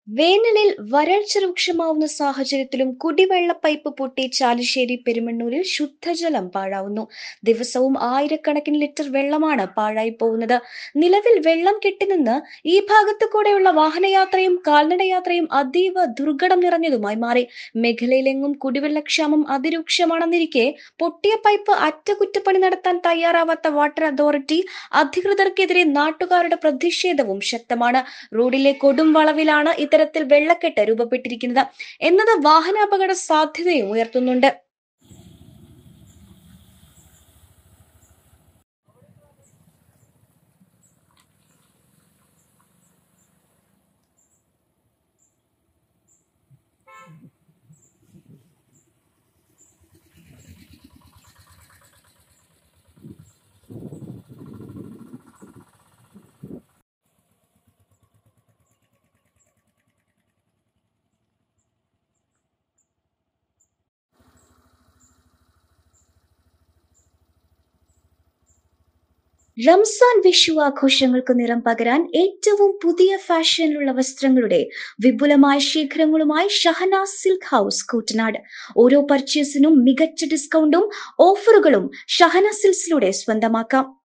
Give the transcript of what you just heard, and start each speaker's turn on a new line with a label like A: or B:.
A: വേനലിൽ വരൾച്ച രൂക്ഷമാവുന്ന സാഹചര്യത്തിലും കുടിവെള്ള പൈപ്പ് പൊട്ടി ചാലിശ്ശേരി പെരുമണ്ണൂരിൽ ശുദ്ധജലം പാഴാവുന്നു ദിവസവും ആയിരക്കണക്കിന് ലിറ്റർ വെള്ളമാണ് പാഴായി പോകുന്നത് നിലവിൽ വെള്ളം കെട്ടിനിന്ന് ഈ ഭാഗത്തു കൂടെയുള്ള വാഹനയാത്രയും കാൽനടയാത്രയും അതീവ ദുർഘടം നിറഞ്ഞതുമായി മാറി മേഖലയിലെങ്ങും കുടിവെള്ളക്ഷാമം അതിരൂക്ഷമാണെന്നിരിക്കെ പൊട്ടിയ പൈപ്പ് അറ്റകുറ്റപ്പണി നടത്താൻ തയ്യാറാവാത്ത വാട്ടർ അതോറിറ്റി അധികൃതർക്കെതിരെ നാട്ടുകാരുടെ പ്രതിഷേധവും ശക്തമാണ് റോഡിലെ കൊടും വളവിലാണ് ഇത്തരത്തിൽ വെള്ളക്കെട്ട് രൂപപ്പെട്ടിരിക്കുന്നത് എന്നത് വാഹനാപകട സാധ്യതയും ഉയർത്തുന്നുണ്ട് റംസാൻ വിഷു ആഘോഷങ്ങൾക്ക് നിറം പകരാൻ ഏറ്റവും പുതിയ ഫാഷനിലുള്ള വസ്ത്രങ്ങളുടെ വിപുലമായ ശേഖരങ്ങളുമായി ഷഹനാസ് സിൽക്ക് ഹൗസ് കൂറ്റനാട് ഓരോ പർച്ചേസിനും മികച്ച ഡിസ്കൗണ്ടും ഓഫറുകളും ഷഹന സിൽക്സിലൂടെ സ്വന്തമാക്കാം